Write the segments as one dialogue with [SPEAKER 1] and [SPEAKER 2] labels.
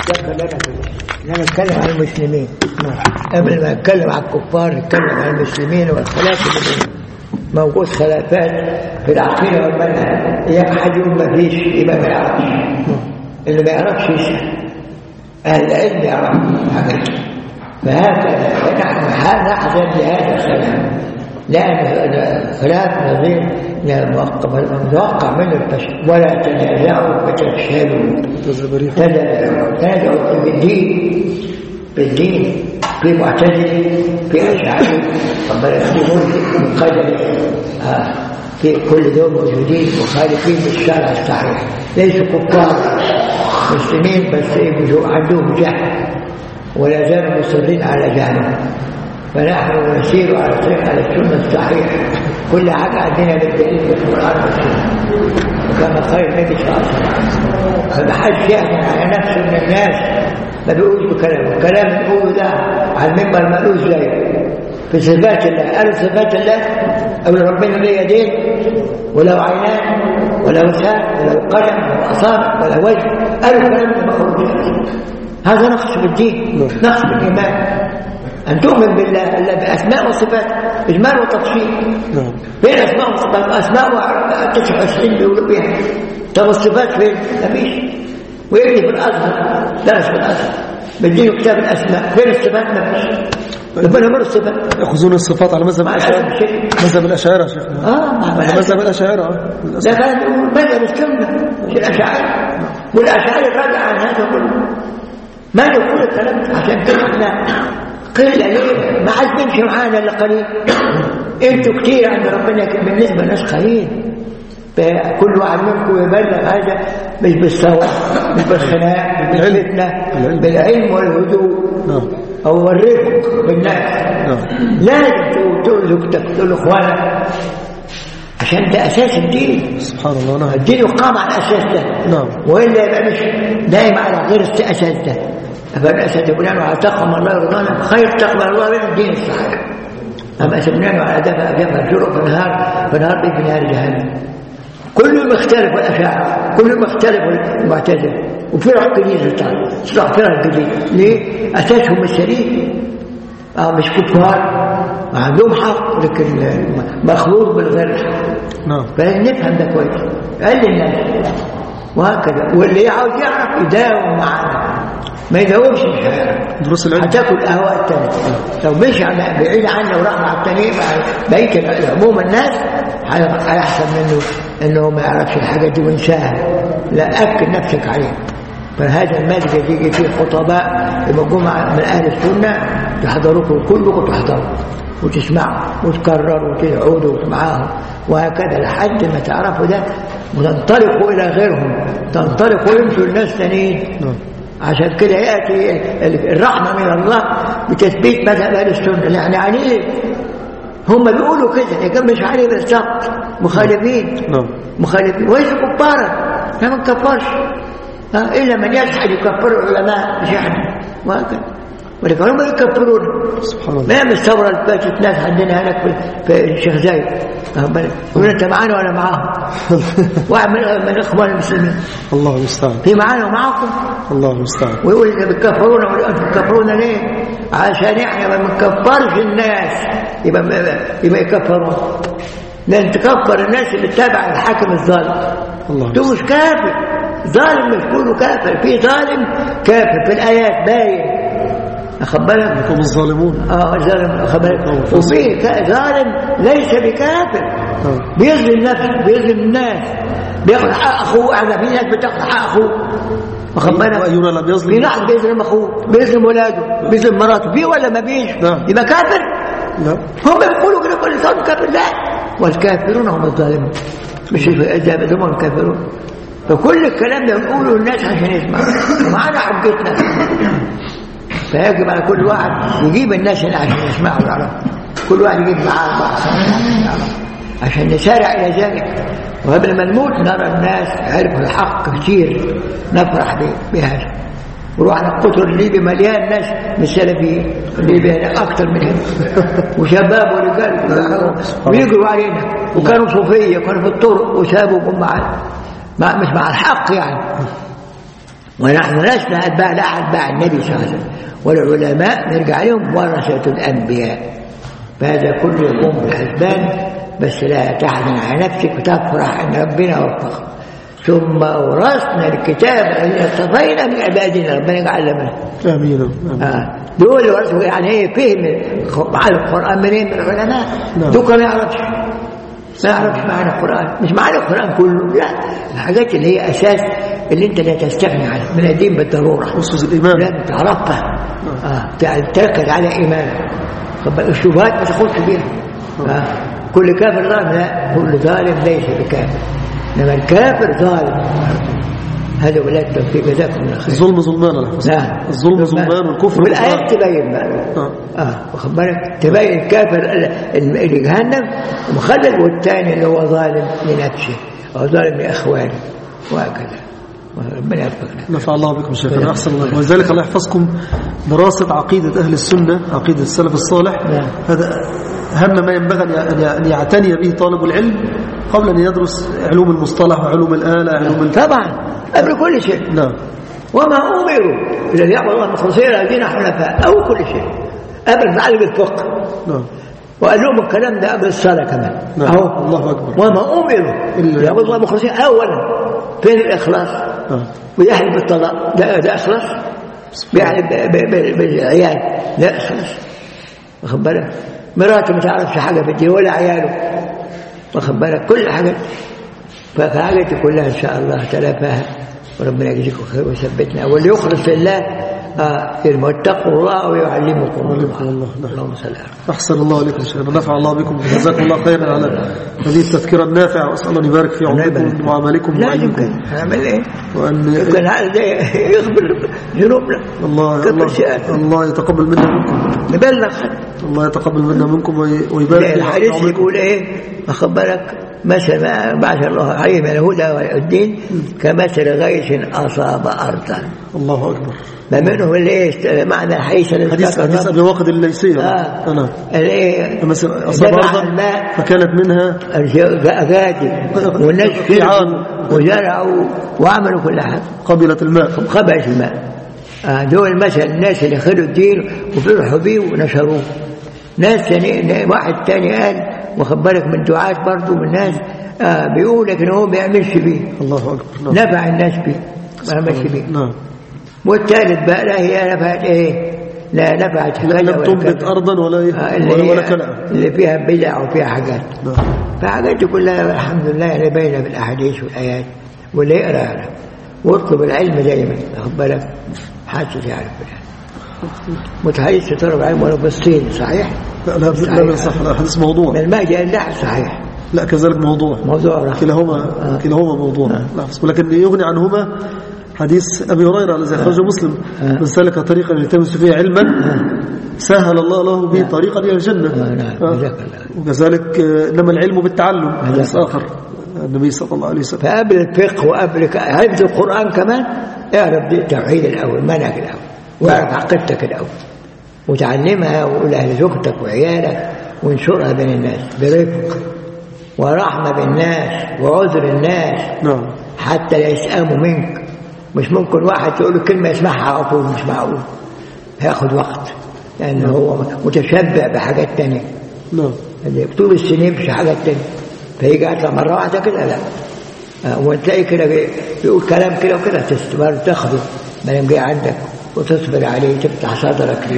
[SPEAKER 1] انا اتكلم عن المسلمين قبل ما اتكلم عن الكفار اتكلم عن المسلمين والخلاف اللي موجود خلافات في العقيده والمنهج اياك حد يقول ما فيش يبقى ما يعرفش اللي ما يعرفش يسال اهل العلم يعرف حاجات فهكذا فنحن نحزن لهذا الخلاف لأن خلاف نظير متوقع منه الفشل ولا تنازعوا فتفشلوا تنازعوا بالدين بالدين في معتزل في أشعري ربنا في ملك قدر آه. في كل دول موجودين مخالفين للشرع الصحيح ليسوا كفار مسلمين بس عندهم جهل ولا زالوا مصرين على جهلهم فنحن نسير على طريق على السنة الصحيحة كل حاجة عندنا بالدليل في القرآن والسنة وكما قال النبي صلى الله عليه وسلم فما حدش يحكم على نفسه من الناس ما بيقولش بكلام الكلام اللي بيقوله ده على المنبر مالوش زيه في صفات الله قالوا صفات الله أو ربنا له يدين ولا عينان ولا لسان ولا قلم ولا أصابع ولا وجه قالوا كلام المخلوق هذا نقص بالدين نقص بالإيمان أن تؤمن بالله الله بأسماء وصفات إجمال وتفصيل
[SPEAKER 2] نعم
[SPEAKER 1] فين أسماء وصفات أسماء تسع وعشرين بيقولوا بيها طب الصفات فين؟ مفيش ويجي في الأزهر درس في الأزهر بيديله كتاب الأسماء فين الصفات مفيش ربنا مر الصفات
[SPEAKER 2] يأخذون الصفات على مذهب
[SPEAKER 1] مع
[SPEAKER 2] الأشاعرة
[SPEAKER 1] الأسف الشديد
[SPEAKER 2] مذهب الأشاعرة يا شيخنا
[SPEAKER 1] اه مع
[SPEAKER 2] على
[SPEAKER 1] الأسف.
[SPEAKER 2] مذهب الأشاعرة آه، للأسف.
[SPEAKER 1] ده كان يقول مذهب السنة مش الأشاعرة والأشاعرة راجع عن هذا كله ما يقول الكلام ده؟ عشان كده احنا قلة ليه ما عاد بيمشي معانا إلا قليل انتوا كتير عند ربنا لكن بالنسبة لناس قليل كل واحد منكم يبلغ هذا مش بالصوت مش بالخناق مش
[SPEAKER 2] بالعلم.
[SPEAKER 1] بالفتنة
[SPEAKER 2] بالعلم.
[SPEAKER 1] بالعلم والهدوء
[SPEAKER 2] نعم
[SPEAKER 1] أو الرفق بالناس
[SPEAKER 2] نعم
[SPEAKER 1] لازم تقول زوجتك تقول لاخوانك عشان ده اساس الدين
[SPEAKER 2] سبحان الله نعم
[SPEAKER 1] الدين يقام على الاساس ده
[SPEAKER 2] نعم.
[SPEAKER 1] والا يبقى مش دايم على غير الاساس ده فالاسد بناء على تقوى من الله رضوانا خير تقوى الله من الدين الصحيح اما سبناه على دفع دفع الجرء في النهار في النهار في نهار جهنم كلهم يختلف الاشاعره كلهم يختلف المعتزله وفرق جديده طبعا فرق فرق جديده ليه؟ اساسهم السليم اه مش كفار عندهم حق لكن مخلوط بالغير الحق
[SPEAKER 2] نعم
[SPEAKER 1] فلازم نفهم ده كويس قال الناس وهكذا واللي عاوز يعرف يداوم معانا ما يداومش مش هيعرف
[SPEAKER 2] دروس العلم
[SPEAKER 1] هتاكل اهواء التانية لو مشي على بعيد عنه وراح مع التانيين مع بقيه عموم الناس هي- هيحصل منه انه ما يعرفش الحاجات دي وينساها لا اكد نفسك عليه فهذا المسجد يجي فيه خطباء يبقى جمعة من اهل السنه تحضروكم كلكم تحضروا وتسمعوا وتكرروا وتقعدوا معاهم وهكذا لحد ما تعرفوا ده وتنطلقوا الى غيرهم تنطلقوا يمشوا الناس تانيين
[SPEAKER 2] نعم
[SPEAKER 1] عشان كده يأتي ال- الرحمة من الله بتثبيت مذهب أهل السنة يعني يعني إيه؟ هم بيقولوا كده لكن مش عليه بالظبط مخالفين
[SPEAKER 2] نعم
[SPEAKER 1] مخالفين وليس كفارا احنا ما نكفرش ها، إلا من يجحد يكفر العلماء مش احنا وهكذا ولكن هم يكفرون
[SPEAKER 2] سبحان الله
[SPEAKER 1] ما يعمل الثورة اللي فاتت ناس عندنا هناك في- في الشيخ زايد واخد بالك؟ يقول أنت معانا ولا معاهم واحد من من الإخوان المسلمين
[SPEAKER 2] الله المستعان
[SPEAKER 1] في معانا ومعاكم
[SPEAKER 2] الله المستعان
[SPEAKER 1] ويقول إذا بتكفرونا وأنتم بتكفرونا ليه؟ عشان إحنا ما بنكفرش الناس يبقى يبقى يكفرون لأن تكفر الناس اللي تتابع الحاكم الظالم
[SPEAKER 2] الله
[SPEAKER 1] ده مش كافر ظالم مش كله كافر في ظالم كافر في الآيات باين أخد بالك؟
[SPEAKER 2] هم الظالمون
[SPEAKER 1] اه ظالم أخد بالك؟
[SPEAKER 2] أوه.
[SPEAKER 1] وفي كا- ظالم ليس بكافر
[SPEAKER 2] آه.
[SPEAKER 1] بيظلم نفسه بيظلم الناس بياخد حق أخوه أنا في ناس بتاخد حق أخوه واخد بالك؟
[SPEAKER 2] وأينا لم
[SPEAKER 1] في
[SPEAKER 2] يظلم
[SPEAKER 1] ناس بيظلم اخوه بيظلم ولاده بيظلم مراته في ولا ما فيش
[SPEAKER 2] نعم.
[SPEAKER 1] يبقى كافر
[SPEAKER 2] لا
[SPEAKER 1] هم بيقولوا كده كل انسان كافر لا والكافرون هم الظالمون مش الإجابة هم الكافرون فكل الكلام ده نقوله للناس عشان يسمعوا ومعانا حجتنا فيجب على كل واحد يجيب الناس هنا عشان يسمعوا ويعرفوا كل واحد يجيب معاه بعض عشان يعرفوا. عشان نسارع إلى ذلك وقبل ما نموت نرى الناس عرفوا الحق كثير نفرح به- بهذا ورحنا القطر الليبي مليان ناس من السلفيين الليبي هناك اكثر من هنا وشباب ورجال كلهم ويجروا علينا وكانوا صوفيه وكانوا في الطرق وسابوا هم معانا مع مش مع الحق يعني ونحن لسنا أتباع لا أتباع النبي صلى الله عليه وسلم والعلماء نرجع لهم ورثة الأنبياء فهذا كله يقوم بالحسبان بس لا تحزن على نفسك وتفرح أن ربنا وفقك ثم أورثنا الكتاب الذين اصطفينا من عبادنا ربنا يجعلنا منهم
[SPEAKER 2] آمين آمين.
[SPEAKER 1] آه. دول ورثوا يعني ايه فهم معنى القرآن منين من العلماء
[SPEAKER 2] نعم.
[SPEAKER 1] دوك ما يعرفش ما يعرفش معنى القرآن مش معنى القرآن كله لا الحاجات اللي هي أساس اللي أنت لا تستغني عنها من الدين بالضرورة
[SPEAKER 2] أسس الإيمان
[SPEAKER 1] لازم تعرفها آه. تركز على إيمانك طب الشبهات ما تاخدش بيها آه. كل كافر ظالم لا كل ظالم ليس بكافر إنما الكافر ظالم هذا ولاية التوفيق جزاكم الله خير
[SPEAKER 2] الظلم ظلمان على حسن
[SPEAKER 1] نعم
[SPEAKER 2] الظلم ظلمان والكفر
[SPEAKER 1] والآيات
[SPEAKER 2] كفران.
[SPEAKER 1] تبين بقى
[SPEAKER 2] آه.
[SPEAKER 1] اه واخد بالك تبين الكافر ال- ال- اللي جهنم مخلد والثاني اللي هو ظالم لنفسه او ظالم لاخوانه وهكذا ربنا يوفقنا
[SPEAKER 2] نفع الله بكم شيخنا أحسن الله ولذلك الله يحفظكم دراسة عقيدة أهل السنة عقيدة السلف الصالح
[SPEAKER 1] نعم.
[SPEAKER 2] هذا أهم ما ينبغي أن ي- أن يعتني به طالب العلم قبل أن يدرس علوم المصطلح وعلوم الآلة علوم ال...
[SPEAKER 1] طبعا قبل كل شيء
[SPEAKER 2] نعم
[SPEAKER 1] وما امروا الا ليعبدوا الله مخلصين له الدين حنفاء او كل شيء قبل تعلم الفقه
[SPEAKER 2] نعم
[SPEAKER 1] وقال لهم الكلام ده قبل الصلاه كمان
[SPEAKER 2] نعم.
[SPEAKER 1] اهو
[SPEAKER 2] الله أكبر.
[SPEAKER 1] وما امروا
[SPEAKER 2] إلا-
[SPEAKER 1] ليعبدوا الله مخلصين اولا فين الاخلاص
[SPEAKER 2] نعم
[SPEAKER 1] ويحلف بالطلاق ده ده اخلاص بيحلف ب- ب- ب- بالعيال لا اخلاص واخد بالك مراته ما تعرفش حاجه في الدين ولا عياله واخد بالك كل حاجه فالحاجات دي كلها ان شاء الله تلافاها وربنا يجزيكم خير ويثبتنا واللي يخلص لله آه اتقوا الله ويعلمكم الله
[SPEAKER 2] ويعلمكم الله. نعم.
[SPEAKER 1] اللهم صل على
[SPEAKER 2] أحسن الله عليكم شيخنا نفع الله بكم جزاكم الله خيرا على هذه التذكرة النافعة وأسأل الله أن يبارك في عمركم وعملكم
[SPEAKER 1] لازم
[SPEAKER 2] وعلمكم
[SPEAKER 1] كده هنعمل ايه؟
[SPEAKER 2] وأن
[SPEAKER 1] يمكن هذا ده يغفر ذنوبنا
[SPEAKER 2] الله
[SPEAKER 1] كتر
[SPEAKER 2] الله,
[SPEAKER 1] شيئا.
[SPEAKER 2] الله يتقبل منا منكم
[SPEAKER 1] نبلغ
[SPEAKER 2] الله يتقبل منا منكم وي- ويبارك في
[SPEAKER 1] الحديث
[SPEAKER 2] عمركم
[SPEAKER 1] يقول ايه واخد بالك مثل ما بعث الله عليه من الهدى والدين كمثل غيث اصاب ارضا
[SPEAKER 2] الله أكبر
[SPEAKER 1] ما منه اللي ايه معنى الحديث اللي
[SPEAKER 2] حديث
[SPEAKER 1] ذكر
[SPEAKER 2] حديث
[SPEAKER 1] الرب.
[SPEAKER 2] أبي واقد الليثية
[SPEAKER 1] اه
[SPEAKER 2] أنا
[SPEAKER 1] اللي ايه
[SPEAKER 2] مثلا أصاب
[SPEAKER 1] زرع
[SPEAKER 2] أرضا
[SPEAKER 1] الماء
[SPEAKER 2] فكانت منها
[SPEAKER 1] أغادي والناس شربوا وزرعوا وعملوا كل حاجه
[SPEAKER 2] قبلت الماء
[SPEAKER 1] خبأت الماء آه، دول مثلا الناس اللي خدوا الدين وفرحوا بيه ونشروه ناس تاني واحد تاني قال واخد بالك من دعاة برضه من ناس آه بيقول لكن هو ما بيعملش بيه
[SPEAKER 2] الله أكبر نعم
[SPEAKER 1] نفع الناس بيه ما عملش بيه
[SPEAKER 2] نعم
[SPEAKER 1] والثالث بقى لا هي نفعت ايه لا نفعت
[SPEAKER 2] لا
[SPEAKER 1] كذا
[SPEAKER 2] لم
[SPEAKER 1] ولا
[SPEAKER 2] تنبت
[SPEAKER 1] كذا.
[SPEAKER 2] أرضا ولا إيه؟
[SPEAKER 1] آه، اللي
[SPEAKER 2] ولا,
[SPEAKER 1] هي
[SPEAKER 2] ولا كلأ
[SPEAKER 1] اللي فيها بدع وفيها حاجات
[SPEAKER 2] نعم
[SPEAKER 1] فحاجات دي كلها الحمد لله يعني باينه بالاحاديث والايات واللي يقرا يعرف واطلب العلم دايما واخد بالك حتى تعرف بالعلم متحدث في طلب العلم ولو بالصين صحيح؟
[SPEAKER 2] لا لا لا لا صح لا حديث موضوع
[SPEAKER 1] من المهدي قال لا صحيح
[SPEAKER 2] لا كذلك موضوع
[SPEAKER 1] موضوع رحمة.
[SPEAKER 2] كلاهما
[SPEAKER 1] آه.
[SPEAKER 2] كلاهما موضوع
[SPEAKER 1] آه.
[SPEAKER 2] لا ولكن يغني عنهما حديث أبي هريرة الذي أخرجه مسلم
[SPEAKER 1] آه.
[SPEAKER 2] من سلك طريقا يلتمس فيه علما سهل الله له به طريقا إلى الجنة
[SPEAKER 1] آه، نعم.
[SPEAKER 2] آه.
[SPEAKER 1] جزاك الله.
[SPEAKER 2] وكذلك آه، إنما العلم بالتعلم حديث
[SPEAKER 1] جزاك
[SPEAKER 2] آخر النبي صلى الله عليه وسلم
[SPEAKER 1] فقبل الفقه وقبل ك- حفظ القرآن كمان اعرف دي التوحيد الأول منهج الأول واعرف عقيدتك الأول وتعلمها ولأهل زوجتك وعيالك وانشرها بين الناس برفق ورحمة بالناس وعذر الناس
[SPEAKER 2] نعم
[SPEAKER 1] حتى لا يسأموا منك مش ممكن واحد تقول له كلمة يسمعها على طول مش معقول هياخد وقت لأنه هو متشبع بحاجات تانية
[SPEAKER 2] نعم
[SPEAKER 1] اللي طول السنين مش حاجات تانية فيجي يطلع مرة واحدة كده لا آه، وتلاقي كده بي- بيقول كلام كده وكده تستمر تاخده ما دام جاي عندك وتصبر عليه تفتح صدرك ليه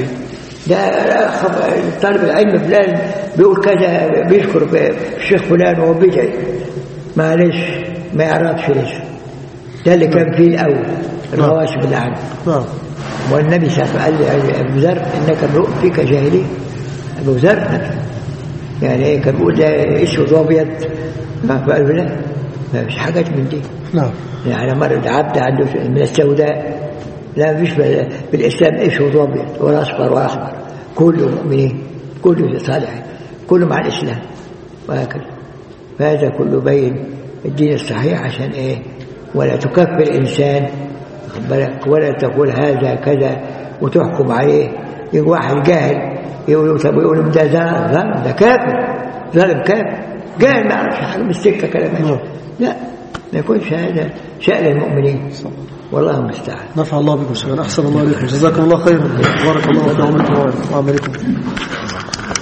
[SPEAKER 1] ده خب- طالب العلم فلان بيقول كذا بيشكر ب- الشيخ فلان وهو بيدعي معلش ما يعرفش لسه ده اللي كان فيه الاول الرواشب اللي عنده
[SPEAKER 2] نعم
[SPEAKER 1] والنبي صلى الله عليه وسلم قال لي ابو ذر انك امرؤ فيك جاهليه ابو ذر نفسه يعني ايه كان بيقول ده اسود وابيض ما فقال له لا ما فيش حاجات من دي
[SPEAKER 2] نعم
[SPEAKER 1] يعني مرض عبد عنده من السوداء لا مفيش بال- بالاسلام اسود وابيض ولا اصفر ولا احمر كله مؤمنين كله صالح كله مع الاسلام وهكذا فهذا كله بين الدين الصحيح عشان ايه ولا تكفر انسان واخد بالك ولا تقول هذا كذا وتحكم عليه يجي واحد جاهل يقول طب يقول ده ده ظالم ده كافر ظالم كافر جاهل ما يعرفش حاجه من السكه كلام
[SPEAKER 2] نعم.
[SPEAKER 1] لا ما يكونش هذا شأن المؤمنين والله المستعان
[SPEAKER 2] نفع الله بكم شيئا أحسن الله عليكم جزاكم الله خيرا بارك الله في عمركم وعملكم